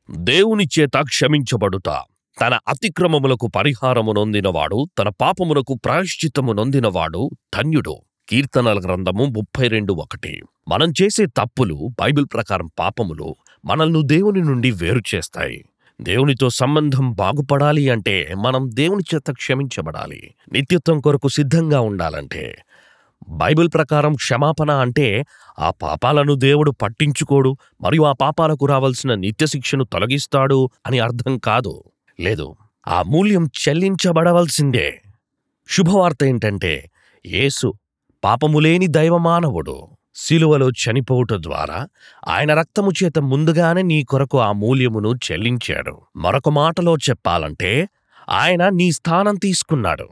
దేవుని చేత క్షమించబడుట తన అతిక్రమములకు పరిహారము నొందినవాడు తన పాపములకు ప్రాయశ్చిత్తము నొందినవాడు ధన్యుడు కీర్తనల గ్రంథము ముప్పై రెండు ఒకటి మనం చేసే తప్పులు బైబిల్ ప్రకారం పాపములు మనల్ని దేవుని నుండి వేరు చేస్తాయి దేవునితో సంబంధం బాగుపడాలి అంటే మనం దేవుని చేత క్షమించబడాలి నిత్యత్వం కొరకు సిద్ధంగా ఉండాలంటే బైబిల్ ప్రకారం క్షమాపణ అంటే ఆ పాపాలను దేవుడు పట్టించుకోడు మరియు ఆ పాపాలకు రావాల్సిన నిత్య శిక్షను తొలగిస్తాడు అని అర్థం కాదు లేదు ఆ మూల్యం చెల్లించబడవలసిందే శుభవార్త ఏంటంటే యేసు పాపములేని దైవమానవుడు శిలువలో చనిపోవుట ద్వారా ఆయన రక్తము చేత ముందుగానే నీ కొరకు ఆ మూల్యమును చెల్లించాడు మరొక మాటలో చెప్పాలంటే ఆయన నీ స్థానం తీసుకున్నాడు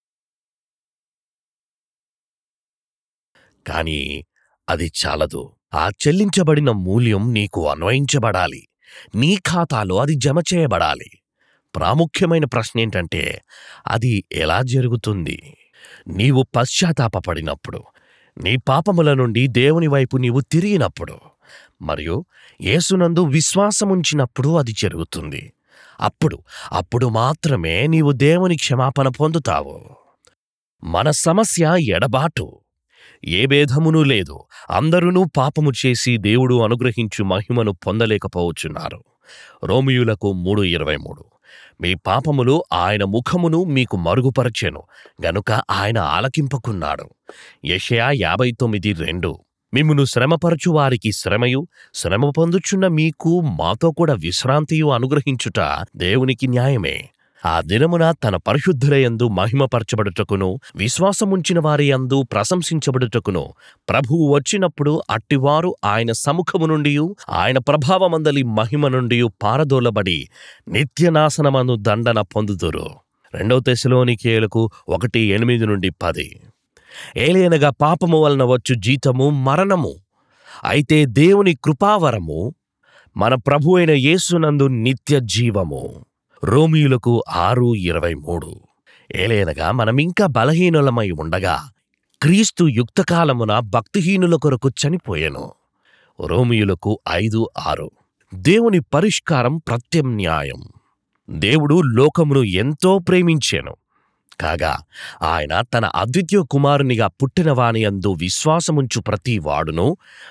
కాని అది చాలదు ఆ చెల్లించబడిన మూల్యం నీకు అన్వయించబడాలి నీ ఖాతాలో అది జమ చేయబడాలి ప్రాముఖ్యమైన ప్రశ్న ఏంటంటే అది ఎలా జరుగుతుంది నీవు పశ్చాత్తాపపడినప్పుడు నీ పాపముల నుండి దేవుని వైపు నీవు తిరిగినప్పుడు మరియు యేసునందు విశ్వాసముంచినప్పుడు అది జరుగుతుంది అప్పుడు అప్పుడు మాత్రమే నీవు దేవుని క్షమాపణ పొందుతావు మన సమస్య ఎడబాటు ఏ భేదమునూ లేదు అందరూ పాపము చేసి దేవుడు అనుగ్రహించు మహిమను పొందలేకపోవచ్చున్నారు రోమియులకు మూడు ఇరవై మూడు మీ పాపములు ఆయన ముఖమును మీకు మరుగుపరచెను గనుక ఆయన ఆలకింపకున్నాడు యెషయా యాభై తొమ్మిది రెండు మిమ్మును శ్రమపరచు వారికి శ్రమయు శ్రమ పొందుచున్న మీకు మాతో కూడా విశ్రాంతియు అనుగ్రహించుట దేవునికి న్యాయమే ఆ దినమున తన పరిశుద్ధులయందు మహిమపరచబడుటకును విశ్వాసముంచిన వారి యందు ప్రశంసించబడుటకును ప్రభువు వచ్చినప్పుడు అట్టివారు ఆయన సముఖము నుండి ఆయన ప్రభావమందలి మహిమ నుండి పారదోలబడి నిత్యనాశనమను దండన పొందుదురు రెండవ తెశలోనికేయులకు ఒకటి ఎనిమిది నుండి పది ఏలయనగా పాపము వలన వచ్చు జీతము మరణము అయితే దేవుని కృపావరము మన ప్రభు అయిన యేసునందు నిత్య జీవము రోమియులకు ఆరు ఇరవై మూడు ఏలయనగా మనమింకా బలహీనులమై ఉండగా క్రీస్తు యుక్తకాలమున భక్తిహీనుల కొరకు చనిపోయెను రోమియులకు ఐదు ఆరు దేవుని పరిష్కారం ప్రత్యామ్నాయం దేవుడు లోకమును ఎంతో ప్రేమించెను కాగా ఆయన తన అద్వితీయ కుమారునిగా పుట్టిన వానియందు విశ్వాసముంచు ప్రతి వాడును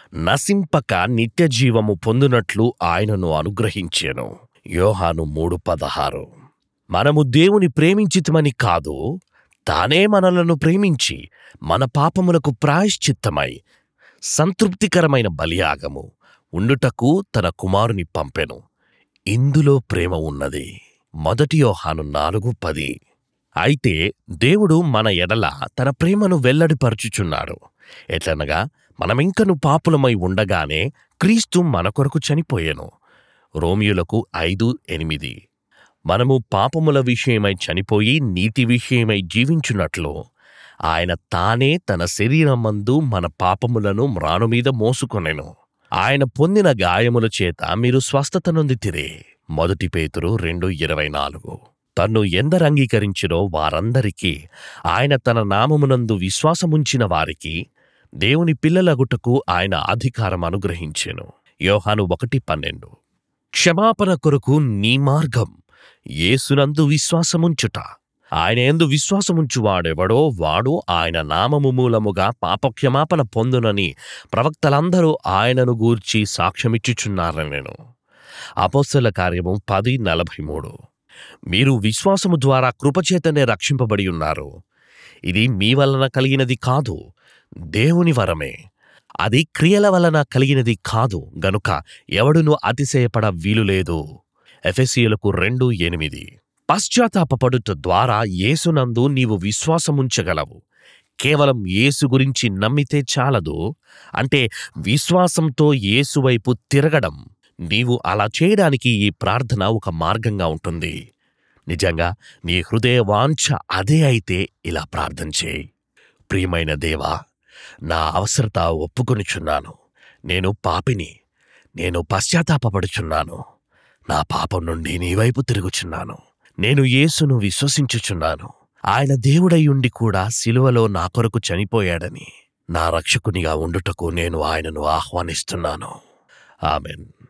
నశింపక నిత్యజీవము పొందునట్లు ఆయనను అనుగ్రహించెను యోహాను మూడు పదహారు మనము దేవుని ప్రేమించితమని కాదు తానే మనలను ప్రేమించి మన పాపములకు ప్రాయశ్చిత్తమై సంతృప్తికరమైన బలియాగము ఉండుటకు తన కుమారుని పంపెను ఇందులో ప్రేమ ఉన్నది మొదటి యోహాను నాలుగు పది అయితే దేవుడు మన ఎడల తన ప్రేమను వెల్లడిపరచుచున్నాడు ఎట్లనగా మనమింకను పాపులమై ఉండగానే క్రీస్తు మన కొరకు చనిపోయెను రోమియులకు ఐదు ఎనిమిది మనము పాపముల విషయమై చనిపోయి నీతి విషయమై జీవించున్నట్లు ఆయన తానే తన శరీరమందు మన పాపములను మ్రానుమీద మోసుకొనెను ఆయన పొందిన గాయముల చేత మీరు స్వస్థత నొందితిరే మొదటి పేతురు రెండు ఇరవై నాలుగు తన్ను ఎందరు అంగీకరించినో వారందరికీ ఆయన తన నామమునందు విశ్వాసముంచిన వారికి దేవుని పిల్లలగుటకు ఆయన అధికారం అనుగ్రహించెను యోహాను ఒకటి పన్నెండు క్షమాపణ కొరకు నీ మార్గం యేసునందు విశ్వాసముంచుట ఆయన ఎందు విశ్వాసముంచువాడెవడో వాడు ఆయన నామము మూలముగా పాపక్షమాపణ పొందునని ప్రవక్తలందరూ ఆయనను గూర్చి సాక్ష్యమిచ్చుచున్నారని నేను అపోస్తల కార్యము పది నలభై మూడు మీరు విశ్వాసము ద్వారా కృపచేతనే రక్షింపబడి ఉన్నారు ఇది మీ వలన కలిగినది కాదు దేవుని వరమే అది క్రియల వలన కలిగినది కాదు గనుక ఎవడును అతిశయపడ వీలులేదు ఎఫెసీయులకు రెండు ఎనిమిది పశ్చాత్తాపపడుట ద్వారా యేసునందు నీవు విశ్వాసముంచగలవు కేవలం యేసు గురించి నమ్మితే చాలదు అంటే విశ్వాసంతో యేసు వైపు తిరగడం నీవు అలా చేయడానికి ఈ ప్రార్థన ఒక మార్గంగా ఉంటుంది నిజంగా నీ హృదయ వాంఛ అదే అయితే ఇలా ప్రార్థన చేయి ప్రియమైన దేవా నా అవసరత ఒప్పుకొనిచున్నాను నేను పాపిని నేను పశ్చాత్తాపపడుచున్నాను నా పాపం నుండి నీ వైపు తిరుగుచున్నాను నేను యేసును విశ్వసించుచున్నాను ఆయన దేవుడై ఉండి కూడా సిలువలో నా కొరకు చనిపోయాడని నా రక్షకునిగా ఉండుటకు నేను ఆయనను ఆహ్వానిస్తున్నాను ఆమెన్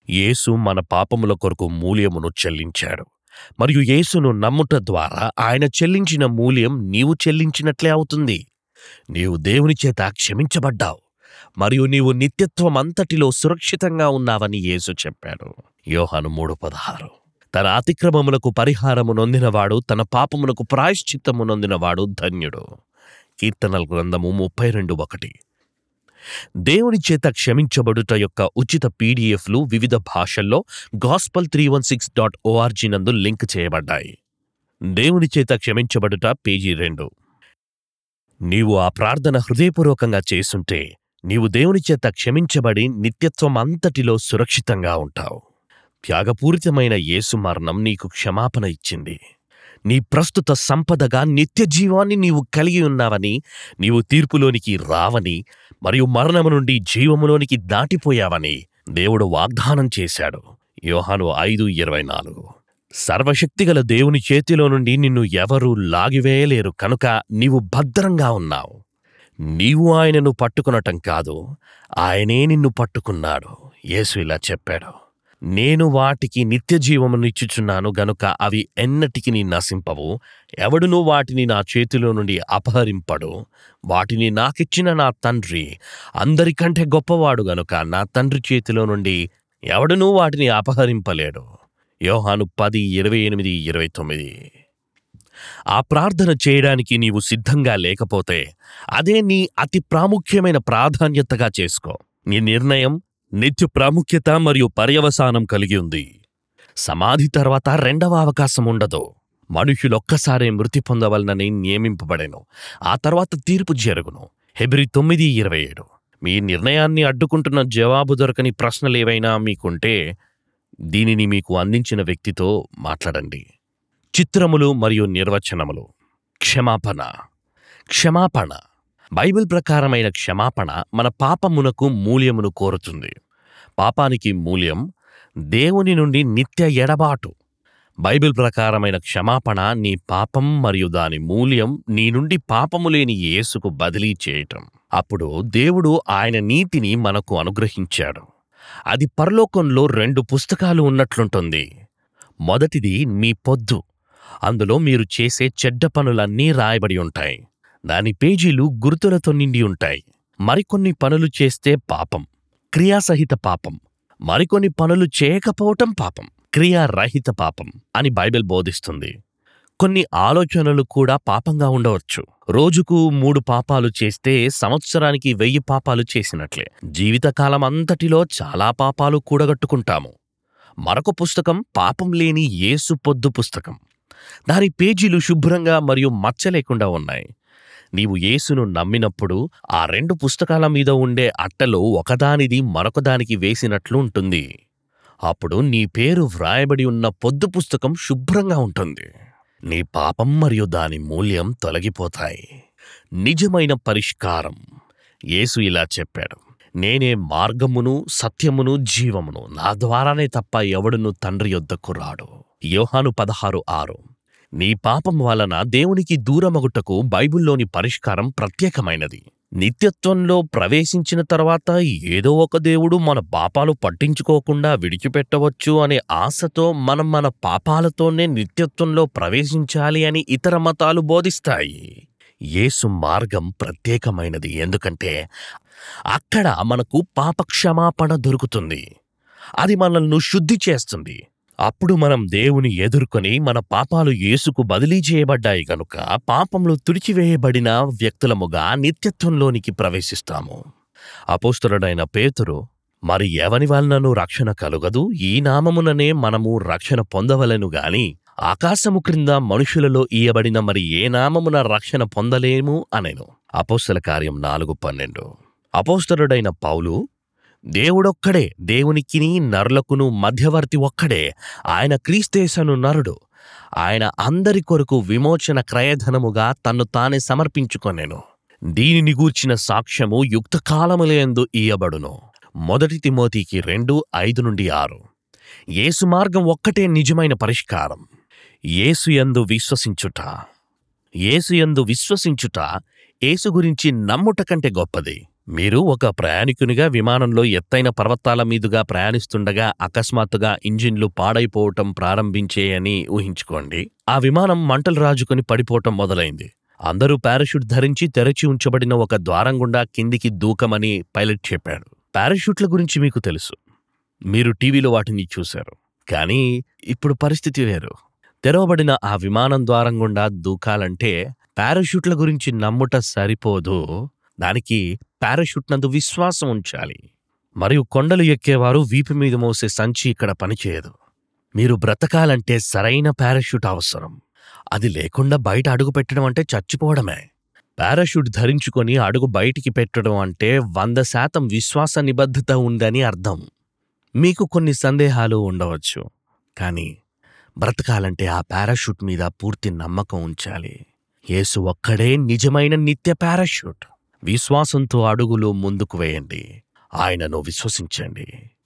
యేసు మన పాపముల కొరకు మూల్యమును చెల్లించాడు మరియు యేసును నమ్ముట ద్వారా ఆయన చెల్లించిన మూల్యం నీవు చెల్లించినట్లే అవుతుంది నీవు దేవుని చేత క్షమించబడ్డావు మరియు నీవు నిత్యత్వం అంతటిలో సురక్షితంగా ఉన్నావని యేసు చెప్పాడు యోహాను మూడు పదహారు తన అతిక్రమములకు పరిహారము నొందినవాడు తన పాపములకు ప్రాయశ్చిత్తము నొందినవాడు ధన్యుడు కీర్తనల గ్రంథము ముప్పై రెండు ఒకటి దేవుని చేత క్షమించబడుట యొక్క ఉచిత పీడిఎఫ్లు వివిధ భాషల్లో gospel three one six dot O R G నందు లింక్ చేయబడ్డాయి దేవుని చేత క్షమించబడుట పేజీ రెండు నీవు ఆ ప్రార్థన హృదయపూర్వకంగా చేసుంటే నీవు దేవుని చేత క్షమించబడి నిత్యత్వం అంతటిలో సురక్షితంగా ఉంటావు త్యాగపూరితమైన యేసు మరణం నీకు క్షమాపణ ఇచ్చింది నీ ప్రస్తుత సంపదగా నిత్య జీవాన్ని నీవు కలిగి ఉన్నావని నీవు తీర్పులోనికి రావని మరియు మరణము నుండి జీవములోనికి దాటిపోయావని దేవుడు వాగ్దానం చేశాడు యోహాను ఐదు ఇరవై నాలుగు సర్వశక్తిగల దేవుని చేతిలో నుండి నిన్ను ఎవరూ లాగివేయలేరు కనుక నీవు భద్రంగా ఉన్నావు నీవు ఆయనను పట్టుకునటం కాదు ఆయనే నిన్ను పట్టుకున్నాడు యేసు ఇలా చెప్పాడు నేను వాటికి నిత్య జీవమునిచ్చుచున్నాను గనుక అవి ఎన్నటికి నీ నశింపవు ఎవడునూ వాటిని నా చేతిలో నుండి అపహరింపడు వాటిని నాకిచ్చిన నా తండ్రి అందరికంటే గొప్పవాడు గనుక నా తండ్రి చేతిలో నుండి ఎవడునూ వాటిని అపహరింపలేడు యోహాను పది ఇరవై ఎనిమిది ఇరవై తొమ్మిది ఆ ప్రార్థన చేయడానికి నీవు సిద్ధంగా లేకపోతే అదే నీ అతి ప్రాముఖ్యమైన ప్రాధాన్యతగా చేసుకో నీ నిర్ణయం నిత్య ప్రాముఖ్యత మరియు పర్యవసానం కలిగి ఉంది సమాధి తర్వాత రెండవ అవకాశం ఉండదు మనుషులొక్కసారే మృతి పొందవలనని నియమింపబడెను ఆ తర్వాత తీర్పు జరుగును హెబ్రి తొమ్మిది ఇరవై ఏడు మీ నిర్ణయాన్ని అడ్డుకుంటున్న జవాబు దొరకని ప్రశ్నలేవైనా మీకుంటే దీనిని మీకు అందించిన వ్యక్తితో మాట్లాడండి చిత్రములు మరియు నిర్వచనములు క్షమాపణ క్షమాపణ బైబిల్ ప్రకారమైన క్షమాపణ మన పాపమునకు మూల్యమును కోరుతుంది పాపానికి మూల్యం దేవుని నుండి నిత్య ఎడబాటు బైబిల్ ప్రకారమైన క్షమాపణ నీ పాపం మరియు దాని మూల్యం నీ నుండి పాపము లేని యేసుకు బదిలీ చేయటం అప్పుడు దేవుడు ఆయన నీతిని మనకు అనుగ్రహించాడు అది పరలోకంలో రెండు పుస్తకాలు ఉన్నట్లుంటుంది మొదటిది మీ పొద్దు అందులో మీరు చేసే చెడ్డ పనులన్నీ రాయబడి ఉంటాయి దాని పేజీలు గుర్తులతో నిండి ఉంటాయి మరికొన్ని పనులు చేస్తే పాపం క్రియాసహిత పాపం మరికొన్ని పనులు చేయకపోవటం పాపం క్రియారహిత పాపం అని బైబిల్ బోధిస్తుంది కొన్ని ఆలోచనలు కూడా పాపంగా ఉండవచ్చు రోజుకు మూడు పాపాలు చేస్తే సంవత్సరానికి వెయ్యి పాపాలు చేసినట్లే జీవితకాలం అంతటిలో చాలా పాపాలు కూడగట్టుకుంటాము మరొక పుస్తకం పాపం లేని యేసు పొద్దు పుస్తకం దాని పేజీలు శుభ్రంగా మరియు మచ్చ లేకుండా ఉన్నాయి నీవు యేసును నమ్మినప్పుడు ఆ రెండు పుస్తకాల మీద ఉండే అట్టలో ఒకదానిది మరొకదానికి వేసినట్లు ఉంటుంది అప్పుడు నీ పేరు వ్రాయబడి ఉన్న పొద్దు పుస్తకం శుభ్రంగా ఉంటుంది నీ పాపం మరియు దాని మూల్యం తొలగిపోతాయి నిజమైన పరిష్కారం యేసు ఇలా చెప్పాడు నేనే మార్గమును సత్యమును జీవమును నా ద్వారానే తప్ప ఎవడును తండ్రి యొద్దకు రాడు యోహాను పదహారు ఆరు నీ పాపం వలన దేవునికి దూరమగుటకు బైబిల్లోని పరిష్కారం ప్రత్యేకమైనది నిత్యత్వంలో ప్రవేశించిన తర్వాత ఏదో ఒక దేవుడు మన పాపాలు పట్టించుకోకుండా విడిచిపెట్టవచ్చు అనే ఆశతో మనం మన పాపాలతోనే నిత్యత్వంలో ప్రవేశించాలి అని ఇతర మతాలు బోధిస్తాయి యేసు మార్గం ప్రత్యేకమైనది ఎందుకంటే అక్కడ మనకు పాపక్షమాపణ దొరుకుతుంది అది మనల్ని శుద్ధి చేస్తుంది అప్పుడు మనం దేవుని ఎదుర్కొని మన పాపాలు యేసుకు బదిలీ చేయబడ్డాయి గనుక పాపంలో తుడిచివేయబడిన వ్యక్తులముగా నిత్యత్వంలోనికి ప్రవేశిస్తాము అపోస్తలుడైన పేతురు మరి ఎవని వలనను రక్షణ కలుగదు ఈ నామముననే మనము రక్షణ పొందవలెను గాని ఆకాశము క్రింద మనుషులలో ఇయ్యబడిన మరి ఏ నామమున రక్షణ పొందలేము అనెను అపోస్తల కార్యం నాలుగు పన్నెండు అపోస్తలుడైన పౌలు దేవుడొక్కడే దేవునికిని నరులకును మధ్యవర్తి ఒక్కడే ఆయన క్రీస్తేశను నరుడు ఆయన అందరి కొరకు విమోచన క్రయధనముగా తన్ను తానే సమర్పించుకొనెను దీనిని గూర్చిన సాక్ష్యము యుక్తకాలములందు ఇయ్యబడును మొదటి తిమోతికి రెండు ఐదు నుండి ఆరు యేసు మార్గం ఒక్కటే నిజమైన పరిష్కారం యేసు యందు విశ్వసించుట యేసు యందు విశ్వసించుట యేసు గురించి నమ్ముట కంటే గొప్పది మీరు ఒక ప్రయాణికునిగా విమానంలో ఎత్తైన పర్వతాల మీదుగా ప్రయాణిస్తుండగా అకస్మాత్తుగా ఇంజిన్లు పాడైపోవటం ప్రారంభించేయని ఊహించుకోండి ఆ విమానం మంటలు రాజుకొని పడిపోవటం మొదలైంది అందరూ పారాషూట్ ధరించి తెరచి ఉంచబడిన ఒక ద్వారం గుండా కిందికి దూకమని పైలట్ చెప్పాడు పారాషూట్ల గురించి మీకు తెలుసు మీరు టీవీలో వాటిని చూశారు కానీ ఇప్పుడు పరిస్థితి వేరు తెరవబడిన ఆ విమానం ద్వారం గుండా దూకాలంటే పారాషూట్ల గురించి నమ్ముట సరిపోదు దానికి పారాషూట్ నందు విశ్వాసం ఉంచాలి మరియు కొండలు ఎక్కేవారు వీపు మీద మోసే సంచి ఇక్కడ పనిచేయదు మీరు బ్రతకాలంటే సరైన పారాషూట్ అవసరం అది లేకుండా బయట అడుగు పెట్టడం అంటే చచ్చిపోవడమే పారాషూట్ ధరించుకొని అడుగు బయటికి పెట్టడం అంటే వంద శాతం విశ్వాస నిబద్ధత ఉందని అర్థం మీకు కొన్ని సందేహాలు ఉండవచ్చు కానీ బ్రతకాలంటే ఆ పారాషూట్ మీద పూర్తి నమ్మకం ఉంచాలి యేసు ఒక్కడే నిజమైన నిత్య పారాషూట్ విశ్వాసంతో అడుగులు ముందుకు వేయండి ఆయనను విశ్వసించండి